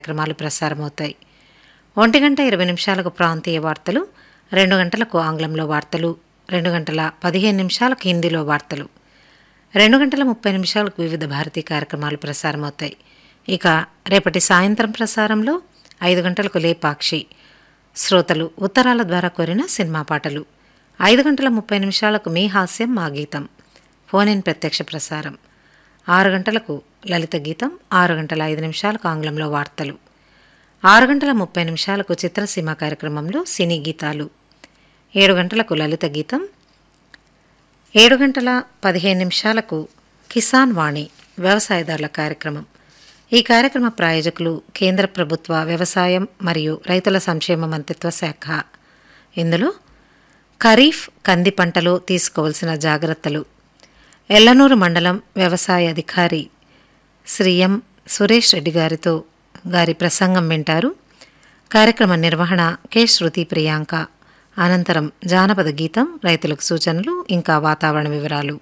కార్యక్రమాలు ప్రసారమవుతాయి ఒంటి గంట ఇరవై నిమిషాలకు ప్రాంతీయ వార్తలు రెండు గంటలకు ఆంగ్లంలో వార్తలు రెండు గంటల పదిహేను నిమిషాలకు హిందీలో వార్తలు రెండు గంటల ముప్పై నిమిషాలకు వివిధ భారతీ కార్యక్రమాలు ప్రసారమవుతాయి ఇక రేపటి సాయంత్రం ప్రసారంలో ఐదు గంటలకు లేపాక్షి శ్రోతలు ఉత్తరాల ద్వారా కోరిన సినిమా పాటలు ఐదు గంటల ముప్పై నిమిషాలకు మీ హాస్యం మా గీతం ఫోన్ ఇన్ ప్రత్యక్ష ప్రసారం ఆరు గంటలకు లలిత గీతం ఆరు గంటల ఐదు నిమిషాలకు ఆంగ్లంలో వార్తలు ఆరు గంటల ముప్పై నిమిషాలకు చిత్రసీమ కార్యక్రమంలో సినీ గీతాలు ఏడు గంటలకు లలిత గీతం ఏడు గంటల పదిహేను నిమిషాలకు కిసాన్ వాణి వ్యవసాయదారుల కార్యక్రమం ఈ కార్యక్రమ ప్రాయోజకులు కేంద్ర ప్రభుత్వ వ్యవసాయం మరియు రైతుల సంక్షేమ మంత్రిత్వ శాఖ ఇందులో ఖరీఫ్ కంది పంటలో తీసుకోవలసిన జాగ్రత్తలు ఎల్లనూరు మండలం వ్యవసాయ అధికారి శ్రీ ఎం సురేష్ రెడ్డి గారితో గారి ప్రసంగం వింటారు కార్యక్రమ నిర్వహణ కె శృతి ప్రియాంక అనంతరం జానపద గీతం రైతులకు సూచనలు ఇంకా వాతావరణ వివరాలు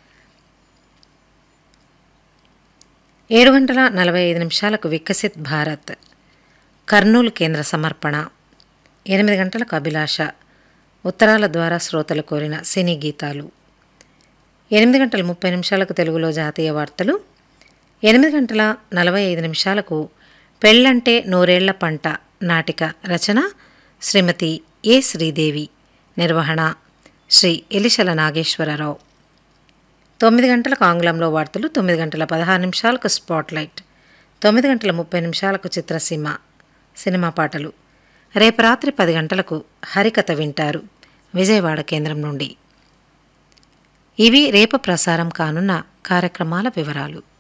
ఏడు గంటల నలభై ఐదు నిమిషాలకు వికసిత్ భారత్ కర్నూలు కేంద్ర సమర్పణ ఎనిమిది గంటలకు అభిలాష ఉత్తరాల ద్వారా శ్రోతలు కోరిన సినీ గీతాలు ఎనిమిది గంటల ముప్పై నిమిషాలకు తెలుగులో జాతీయ వార్తలు ఎనిమిది గంటల నలభై ఐదు నిమిషాలకు పెళ్ళంటే నూరేళ్ల పంట నాటిక రచన శ్రీమతి ఏ శ్రీదేవి నిర్వహణ శ్రీ ఎలిశల నాగేశ్వరరావు తొమ్మిది గంటలకు ఆంగ్లంలో వార్తలు తొమ్మిది గంటల పదహారు నిమిషాలకు స్పాట్లైట్ తొమ్మిది గంటల ముప్పై నిమిషాలకు చిత్రసీమ సినిమా పాటలు రేపు రాత్రి పది గంటలకు హరికథ వింటారు విజయవాడ కేంద్రం నుండి ఇవి రేపు ప్రసారం కానున్న కార్యక్రమాల వివరాలు